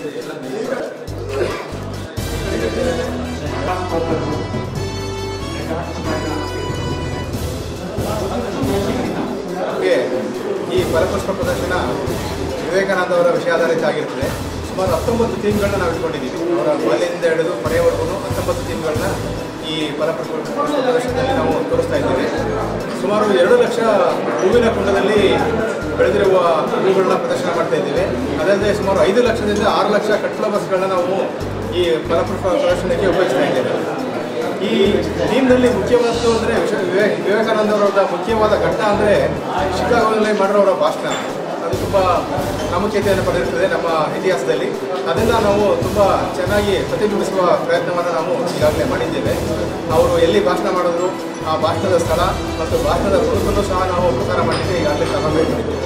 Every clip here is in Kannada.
ನಮಗೆ ಈ ಫಲಪುಷ್ಪ ಪ್ರದರ್ಶನ ವಿವೇಕಾನಂದ ಅವರ ವಿಷಯಾಧಾರಿತ ಆಗಿರ್ತದೆ ಸುಮಾರು ಹತ್ತೊಂಬತ್ತು ಥೀಮ್ಗಳನ್ನ ನಾವು ಇಟ್ಕೊಂಡಿದ್ದೀವಿ ಅವರ ಬಾಲ್ಯದಿಂದ ಹಿಡಿದು ಕೊನೆಯವರೆಗೂ ಹತ್ತೊಂಬತ್ತು ಥೀಮ್ಗಳನ್ನ ಈ ಫಲಪುಷ್ಪ ಪ್ರದರ್ಶನದಲ್ಲಿ ನಾವು ತೋರಿಸ್ತಾ ಇದ್ದೀವಿ ಸುಮಾರು ಎರಡು ಲಕ್ಷ ಹೂವಿನ ಕುಂಡದಲ್ಲಿ ಬೆಳೆದಿರುವ ಹೂಗಳನ್ನ ಪ್ರದರ್ಶನ ಮಾಡ್ತಾ ಇದ್ದೀವಿ ಅದಲ್ಲದೆ ಸುಮಾರು ಐದು ಲಕ್ಷದಿಂದ ಆರು ಲಕ್ಷ ಕಟ್ ಫ್ಲವರ್ಸ್ಗಳನ್ನ ನಾವು ಈ ಫಲಪುಷ್ಪ ಪ್ರದರ್ಶನಕ್ಕೆ ಉಪಯೋಗಿಸ್ತಾ ಇದ್ದೇವೆ ಈ ಥೀಮ್ನಲ್ಲಿ ಮುಖ್ಯವಾದ್ದು ಅಂದರೆ ವಿವೇಕ್ ವಿವೇಕಾನಂದ ಅವರ ಮುಖ್ಯವಾದ ಘಟ್ಟ ಅಂದರೆ ಶಿಕಾಗೋದಲ್ಲಿ ಮಾಡಿರೋರ ಭಾಷಣ ಅದು ತುಂಬ ಪ್ರಾಮುಖ್ಯತೆಯನ್ನು ಪಡೆದಿರ್ತದೆ ನಮ್ಮ ಇತಿಹಾಸದಲ್ಲಿ ಅದನ್ನು ನಾವು ತುಂಬ ಚೆನ್ನಾಗಿ ಪ್ರತಿಬಿಂಬಿಸುವ ಪ್ರಯತ್ನವನ್ನು ನಾವು ಈಗಾಗಲೇ ಮಾಡಿದ್ದೇವೆ ಅವರು ಎಲ್ಲಿ ಭಾಷಣ ಮಾಡಿದ್ರು ಆ ಭಾಷಣದ ಸ್ಥಳ ಮತ್ತು ಭಾಷಣದ ಗುರುತನ್ನು ಸಹ ನಾವು ಪ್ರಸಾರ ಮಾಡಲಿಕ್ಕೆ ಈಗಾಗಲೇ ಕ್ರಮ ಕೈಗೊಂಡಿದ್ದೇವೆ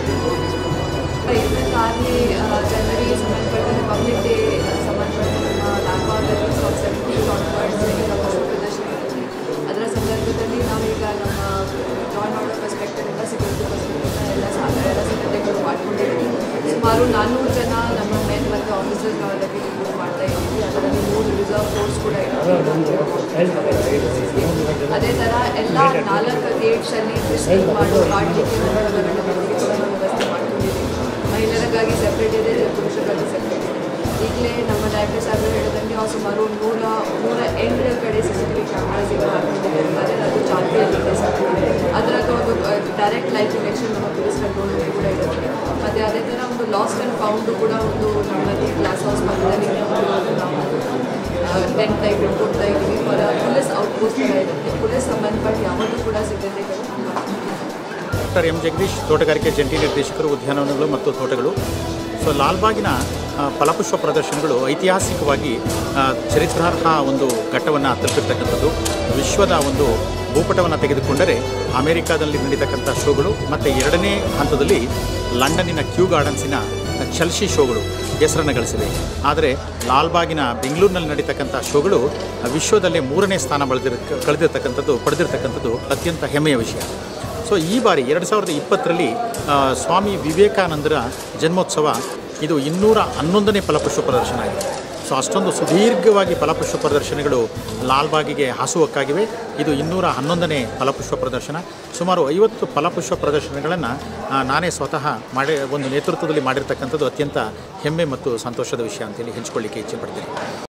ಇದಕ್ಕಾಗಲಿ ಜನರಿಗೆ ಸಂಬಂಧಪಟ್ಟ ಪಬ್ಲಿಕ್ ಡೇ ಸಂಬಂಧಪಟ್ಟ ನಮ್ಮ ಲಾಲ್ಬಾಗಲ್ಲಿ ಸೆವೆಂಟೀನ್ ಆನ್ವರ್ಡ್ಸ್ ಈಗ ಪಶು ಪ್ರದರ್ಶನ ಇರುತ್ತೆ ಅದರ ಸಂದರ್ಭದಲ್ಲಿ ನಾವೀಗ ನಮ್ಮ ಜಾಯ್ನ್ ಮಾಡೋ ಪರ್ಸ್ಪೆಕ್ಟಿವಿಂದ ಸೆಕ್ಯೂರಿಟಿ ಪರ್ಸ್ಪೆಕ್ಟಿವಿಂದ ಎಲ್ಲ ಸಾಲ ಎಲ್ಲ ಸಿದ್ಧತೆಗಳು ಮಾಡ್ಕೊಂಡಿದ್ದೀವಿ ಸುಮಾರು ನಾನ್ನೂರು ಜನ ನಮ್ಮ ಮೆನ್ ಮತ್ತು ಆಫೀಸರ್ಸ್ ನಾವೆಲ್ಲರಿಗೆ ರಿಕ್ರೂಟ್ ಮಾಡ್ತಾ ಇದ್ದೀವಿ ಅದರಲ್ಲಿ ಮೂರು ರಿಸರ್ವ್ ಫೋರ್ಸ್ ಕೂಡ ಇರುತ್ತೆ ಅದೇ ಥರ ಎಲ್ಲ ನಾಲ್ಕು ಗೇಟ್ಸಲ್ಲಿ ಡಿಸ್ಟಿಂಗ್ ಮಾಡೋ ಮಾಡಲಿಕ್ಕೆ ವ್ಯವಸ್ಥೆ ಮಾಡ್ಕೊಂಡಿದ್ದೀವಿ ಮಹಿಳೆಯರಿಗಾಗಿ ಸೆಪ್ರೇಟ್ ಇದೆ ಪುರುಷರಿಗಾಗಿ ಸೆಪ್ರೇಟ್ ಇದೆ ಈಗಲೇ ನಮ್ಮ ಡೈರೆಕ್ಟರ್ ಸಾಹೇಬರು ಹೇಳಿದಂಗೆ ನಾವು ಸುಮಾರು ನೂರ ನೂರ ಎಂಟು ಕಡೆ C C T V cameras ಈಗ ಹಾಕೊಂಡಿದ್ದೇವೆ ಅದೇ ಅದು ಚಾಲ್ತಿಯಲ್ಲಿದೆ ಸರ್ ಅದರದ್ದು ಒಂದು ಡೈರೆಕ್ಟ್ ಲೈಫ್ ಇಲೆಕ್ಷನ್ ನಮ್ಮ ಪೊಲೀಸ್ ಕಂಟ್ರೋಲ್ ಕೂಡ ಇರುತ್ತೆ ಮತ್ತು ಅದೇ ಥರ ಒಂದು ಲಾಸ್ಟ್ ಆ್ಯಂಡ್ ಫೌಂಡು ಕೂಡ ಒಂದು ನಮ್ಮಲ್ಲಿ ಗ್ಲಾಸ್ ಹೌಸ್ ಪಕ್ಕದಲ್ಲಿ ಒಂದು ನಾವು ಟೆಂಟ್ ಟೈಪ್ ಇಟ್ಕೊಡ್ತಾ ಇದ್ದೀವಿ ಫಾರ್ ಪೊಲೀಸ್ ಔಟ್ಪೋಸ್ಟ್ ಥರ ಇರುತ್ತೆ ಪೊಲೀಸ್ ಸಂಬಂಧಪಟ್ಟ ಯಾವುದೂ ಕೂಡ ಸಿದ್ಧತೆಗಳು ಮಾಡ್ತೀವಿ ಡಾಕ್ಟರ್ ಎಂ ಜಗದೀಶ್ ತೋಟಗಾರಿಕೆ ಜಂಟಿ ನಿರ್ದೇಶಕರು ಉದ್ಯಾನವನಗಳು ಮತ್ತು ತೋಟಗಳು ಸೊ ಲಾಲ್ಬಾಗಿನ ಆ, ಫಲಪುಷ್ಪ ಪ್ರದರ್ಶನಗಳು ಐತಿಹಾಸಿಕವಾಗಿ ಆ, ಚರಿತ್ರಾರ್ಹ ಒಂದು ಘಟ್ಟವನ್ನು ತಲುಪಿರ್ತಕ್ಕಂಥದ್ದು ವಿಶ್ವದ ಒಂದು ಭೂಪಟವನ್ನು ತೆಗೆದುಕೊಂಡರೆ ಅಮೆರಿಕಾದಲ್ಲಿ ನಡೀತಕ್ಕಂಥ ಶೋಗಳು ಮತ್ತು ಎರಡನೇ ಹಂತದಲ್ಲಿ ಲಂಡನ್ನಿನ ಕ್ಯೂ ಗಾರ್ಡನ್ಸಿನ ಚಲ್ಸಿ ಶೋಗಳು ಹೆಸರನ್ನು ಗಳಿಸಿವೆ ಆದರೆ ಲಾಲ್ಬಾಗಿನ ಬೆಂಗಳೂರಿನಲ್ಲಿ ನಡೀತಕ್ಕಂಥ ಶೋಗಳು ವಿಶ್ವದಲ್ಲೇ ಮೂರನೇ ಸ್ಥಾನ ಬೆಳೆದಿರ ಕಳೆದಿರ್ತಕ್ಕಂಥದ್ದು ಪಡೆದಿರ್ತಕ್ಕಂಥದ್ದು ಅತ್ಯಂತ ಹೆಮ್ಮೆಯ ವಿಷಯ ಸೊ ಈ ಬಾರಿ ಎರಡು ಸಾವಿರದ ಇಪ್ಪತ್ತರಲ್ಲಿ ಆ, ಸ್ವಾಮಿ ವಿವೇಕಾನಂದರ ಜನ್ಮೋತ್ಸವ ಇದು ಇನ್ನೂರ ಹನ್ನೊಂದನೇ ಫಲಪುಷ್ಪ ಪ್ರದರ್ಶನ ಆಗಿದೆ ಸೊ ಅಷ್ಟೊಂದು ಸುದೀರ್ಘವಾಗಿ ಫಲಪುಷ್ಪ ಪ್ರದರ್ಶನಗಳು ಲಾಲ್ಬಾಗಿಗೆ ಹಾಸುವಕ್ಕಾಗಿವೆ ಇದು ಇನ್ನೂರ ಹನ್ನೊಂದನೇ ಫಲಪುಷ್ಪ ಪ್ರದರ್ಶನ ಸುಮಾರು ಐವತ್ತು ಫಲಪುಷ್ಪ ಪ್ರದರ್ಶನಗಳನ್ನು ನಾನೇ ಸ್ವತಃ ಮಾಡಿ ಒಂದು ನೇತೃತ್ವದಲ್ಲಿ ಮಾಡಿರ್ತಕ್ಕಂಥದ್ದು ಅತ್ಯಂತ ಹೆಮ್ಮೆ ಮತ್ತು ಸಂತೋಷದ ವಿಷಯ ಅಂತೇಳಿ ಹಂಚಿಕೊಳ್ಳಿಕ್ಕೆ ಇಚ್ಛೆ ಪಡ್ತೀನಿ